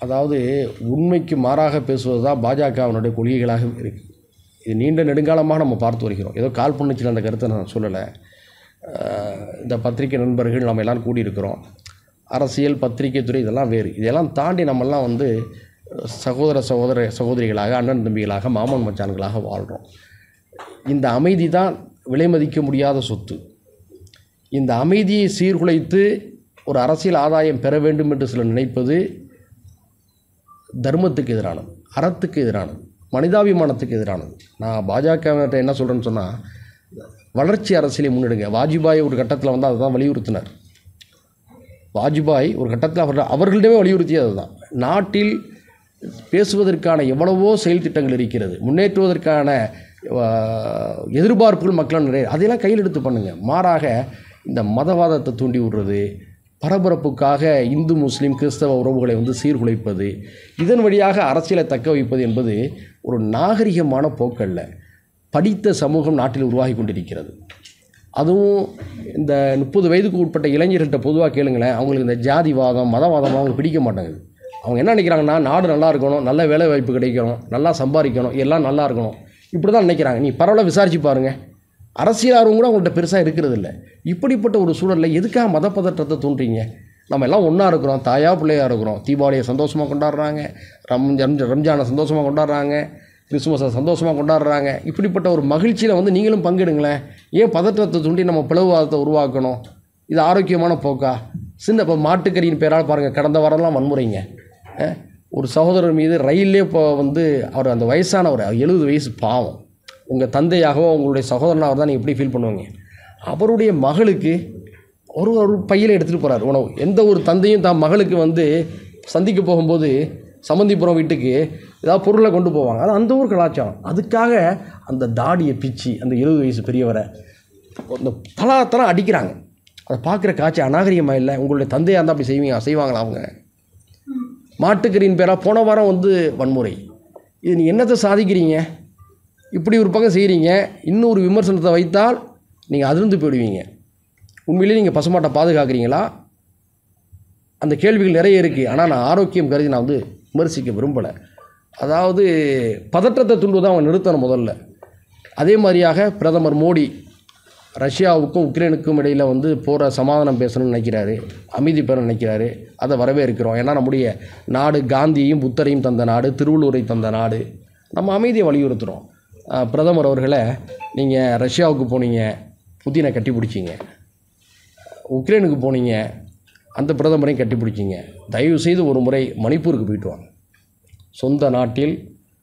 அதாவது உண்மைக்கு மாறாக பேசுவது தான் பாஜகவினுடைய கொள்கைகளாக இருக்குது இது நீண்ட நெடுங்காலமாக நம்ம பார்த்து வருகிறோம் ஏதோ கால் பண்ணுச்சில் அந்த கருத்தை நான் சொல்லலை அஹ் இந்த பத்திரிகை நண்பர்கள் நம்ம எல்லோரும் கூடியிருக்கிறோம் அரசியல் பத்திரிகை துறை இதெல்லாம் வேறு இதெல்லாம் தாண்டி நம்மெல்லாம் வந்து சகோதர சகோதர சகோதரிகளாக அண்ணன் தம்பிகளாக மாமன் மச்சான்களாக வாழ்கிறோம் இந்த அமைதி தான் விலை மதிக்க முடியாத சொத்து இந்த அமைதியை சீர்குலைத்து ஒரு அரசியல் ஆதாயம் பெற வேண்டும் என்று சிலர் நினைப்பது தர்மத்துக்கு எதிரானது அறத்துக்கு எதிரானது மனிதாபிமானத்துக்கு எதிரானது நான் பாஜகவினர்கிட்ட என்ன சொல்கிறேன்னு சொன்னால் வளர்ச்சி அரசியலை முன்னெடுங்க வாஜ்பாய் ஒரு கட்டத்தில் வந்து அதை தான் வலியுறுத்தினார் வாஜ்பாய் ஒரு கட்டத்தில் அவர் அவர்களிடமே வலியுறுத்தியது அதுதான் நாட்டில் பேசுவதற்கான எவ்வளவோ செயல் திட்டங்கள் இருக்கிறது முன்னேற்றுவதற்கான ஆஹ், எதிர்பார்ப்புகள் மக்கள் நிறைய அதையெல்லாம் கையில் எடுத்து பண்ணுங்க மாறாக இந்த மதவாதத்தை தூண்டி விடுறது பரபரப்புக்காக இந்து முஸ்லீம் கிறிஸ்தவ உறவுகளை வந்து சீர்குலைப்பது இதன் வழியாக அரசியலை தக்க வைப்பது என்பது ஒரு நாகரிகமான போக்கல்ல படித்த சமூகம் நாட்டில் உருவாகி கொண்டிருக்கிறது அதுவும் இந்த முப்பது வயதுக்கு உட்பட்ட இளைஞர்கள்ட்ட பொதுவாக கேளுங்களேன் அவங்களுக்கு இந்த ஜாதிவாதம் மதவாதம் அவங்களுக்கு பிடிக்க மாட்டேங்குது அவங்க என்ன நினைக்கிறாங்கன்னா நாடு நல்லா இருக்கணும் நல்ல வேலை வாய்ப்பு கிடைக்கணும் நல்லா சம்பாதிக்கணும் எல்லாம் நல்லா இருக்கணும் இப்படி தான் நினைக்கிறாங்க நீ பரவாயில்ல விசாரிச்சு பாருங்கள் அரசியல் ஆர்வம் கூட அவங்கள்ட்ட பெருசாக இருக்கிறது இல்லை இப்படிப்பட்ட ஒரு சூழலில் எதுக்காக மத பதற்றத்தை தூண்டுறீங்க நம்ம எல்லாம் ஒன்றா இருக்கிறோம் தாயா பிள்ளையா இருக்கிறோம் தீபாவளியை சந்தோஷமாக கொண்டாடுறாங்க ரம் ரம்ஜ- ரம்ஜானை சந்தோஷமாக கொண்டாடுறாங்க கிறிஸ்துமஸை சந்தோஷமாக கொண்டாடுறாங்க இப்படிப்பட்ட ஒரு மகிழ்ச்சியில் வந்து நீங்களும் பங்கெடுங்களேன் ஏன் பதற்றத்தை தூண்டி நம்ம பிளவுவாதத்தை உருவாக்கணும் இது ஆரோக்கியமான போக்கா சின்ன இப்போ மாட்டுக்கறியின் பேரால் பாருங்கள் கடந்த வாரம்லாம் வன்முறைங்க அஹ், ஒரு சகோதரர் மீது ரயிலே இப்போ வந்து அவர் அந்த வயசானவர் எழுபது வயசு பாவம் உங்கள் தந்தையாகவோ உங்களுடைய சகோதரனாக தான் நீங்கள் எப்படி ஃபீல் பண்ணுவீங்க அவருடைய மகளுக்கு ஒரு ஒரு பையில எடுத்துகிட்டு போகிறார் உணவு எந்த ஒரு தந்தையும் தான் மகளுக்கு வந்து சந்திக்க போகும்போது சம்மந்திபுரம் வீட்டுக்கு ஏதாவது பொருளை கொண்டு போவாங்க அது அந்த ஊர் கலாச்சாரம் அதுக்காக அந்த தாடியை பிச்சு அந்த எழுபது வயசு பெரியவரை அந்த தலாத்தலாம் அடிக்கிறாங்க அதை பார்க்குற காட்சி அநாகரிகமாக இல்லை உங்களுடைய தந்தையாக இருந்தால் அப்படி செய்வீங்க செய்வாங்களா அவங்க மாட்டுக்கறியின் பேராக போன வாரம் வந்து வன்முறை இது நீ என்னத்தை சாதிக்கிறீங்க இப்படி ஒரு பக்கம் செய்கிறீங்க இன்னொரு விமர்சனத்தை வைத்தால் நீங்கள் அதிர்ந்து போயிடுவீங்க உண்மையிலேயே நீங்கள் பசுமாட்டை பாதுகாக்கிறீங்களா அந்த கேள்விகள் நிறைய இருக்குது ஆனால் நான் ஆரோக்கியம் கருதி நான் வந்து விமர்சிக்க விரும்பலை அதாவது பதற்றத்தை தூண்டுவதை அவங்க நிறுத்தணும் முதல்ல அதே மாதிரியாக பிரதமர் மோடி ரஷ்யாவுக்கும் உக்ரைனுக்கும் இடையில் வந்து போகிற சமாதானம் பேசணும்னு நினைக்கிறாரு அமைதி பெற நினைக்கிறாரு அதை வரவேற்கிறோம் ஏன்னா நம்முடைய நாடு காந்தியையும் புத்தரையும் தந்த நாடு திருவள்ளுவரை தந்த நாடு நம்ம அமைதியை வலியுறுத்துகிறோம் அஹ், பிரதமர் அவர்களை நீங்கள் ரஷ்யாவுக்கு போனீங்க புதினை கட்டி பிடிச்சிங்க உக்ரைனுக்கு போனீங்க அந்த பிரதமரையும் கட்டி பிடிச்சிங்க தயவு செய்து ஒரு முறை மணிப்பூருக்கு போயிட்டு வாங்க சொந்த நாட்டில்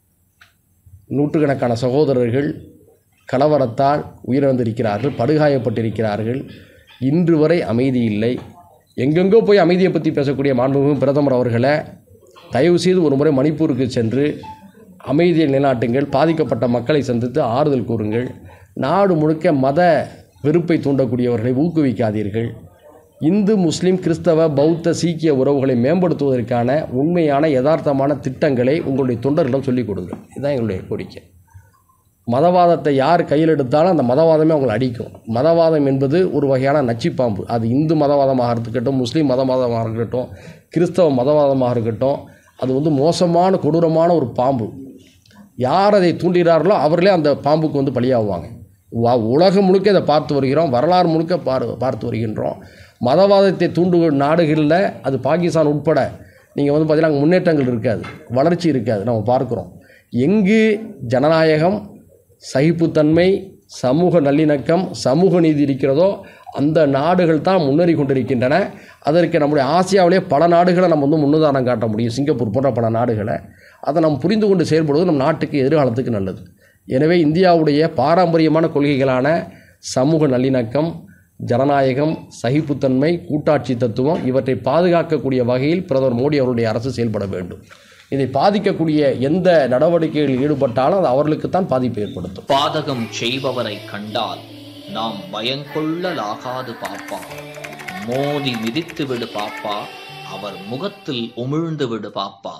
நூற்றுக்கணக்கான சகோதரர்கள் கலவரத்தால் உயிரிழந்திருக்கிறார்கள் படுகாயப்பட்டிருக்கிறார்கள் இன்று வரை அமைதி இல்லை எங்கெங்கோ போய் அமைதியை பற்றி பேசக்கூடிய மாண்புமிகு பிரதமர் அவர்களை தயவு செய்து ஒரு முறை மணிப்பூருக்கு சென்று அமைதியை நிலைநாட்டுங்கள் பாதிக்கப்பட்ட மக்களை சந்தித்து ஆறுதல் கூறுங்கள் நாடு முழுக்க மத வெறுப்பை தூண்டக்கூடியவர்களை ஊக்குவிக்காதீர்கள் இந்து முஸ்லிம் கிறிஸ்தவ பௌத்த சீக்கிய உறவுகளை மேம்படுத்துவதற்கான உண்மையான யதார்த்தமான திட்டங்களை உங்களுடைய தொண்டர்களிடம் சொல்லிக் கொடுங்கள் இதுதான் எங்களுடைய கோரிக்கை மதவாதத்தை யார் கையில் எடுத்தாலும் அந்த மதவாதமே அவங்களை அடிக்கும் மதவாதம் என்பது ஒரு வகையான நச்சுப்பாம்பு அது இந்து மதவாதமாக இருக்கட்டும் முஸ்லீம் மதவாதமாக இருக்கட்டும் கிறிஸ்தவ மதவாதமாக இருக்கட்டும் அது வந்து மோசமான கொடூரமான ஒரு பாம்பு யார் அதை தூண்டுகிறார்களோ அவர்களே அந்த பாம்புக்கு வந்து பலியாகுவாங்க வா- உலகம் முழுக்க இதை பார்த்து வருகிறோம் வரலாறு முழுக்க பார் பார்த்து வருகின்றோம் மதவாதத்தை தூண்டு நாடுகளில் அது பாகிஸ்தான் உட்பட நீங்கள் வந்து பார்த்தீங்கன்னா அங்கே முன்னேற்றங்கள் இருக்காது வளர்ச்சி இருக்காது நம்ம பார்க்குறோம் எங்கு ஜனநாயகம் சகிப்புத்தன்மை சமூக நல்லிணக்கம் சமூக நீதி இருக்கிறதோ அந்த நாடுகள் தான் முன்னேறி கொண்டிருக்கின்றன அதற்கு நம்முடைய ஆசியாவிலே பல நாடுகளை நம்ம வந்து முன்னுதாரணம் காட்ட முடியும் சிங்கப்பூர் போன்ற பல நாடுகளை அதை நாம் புரிந்து கொண்டு செயல்படுவது நம் நாட்டுக்கு எதிர்காலத்துக்கு நல்லது எனவே இந்தியாவுடைய பாரம்பரியமான கொள்கைகளான சமூக நல்லிணக்கம் ஜனநாயகம் சகிப்புத்தன்மை கூட்டாட்சி தத்துவம் இவற்றை பாதுகாக்கக்கூடிய வகையில் பிரதமர் மோடி அவருடைய அரசு செயல்பட வேண்டும் இதை பாதிக்கக்கூடிய எந்த நடவடிக்கைகளில் ஈடுபட்டாலும் அது அவர்களுக்குத்தான் பாதிப்பை ஏற்படுத்தும் பாதகம் செய்பவரை கண்டால் நாம் பயங்கொள்ளலாகாது பாப்பா மோதி மிதித்து விடு பாப்பா அவர் முகத்தில் உமிழ்ந்து விடு பாப்பா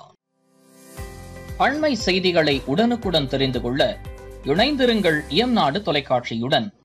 அண்மை செய்திகளை உடனுக்குடன் தெரிந்து கொள்ள இணைந்திருங்கள் இயம்நாடு தொலைக்காட்சியுடன்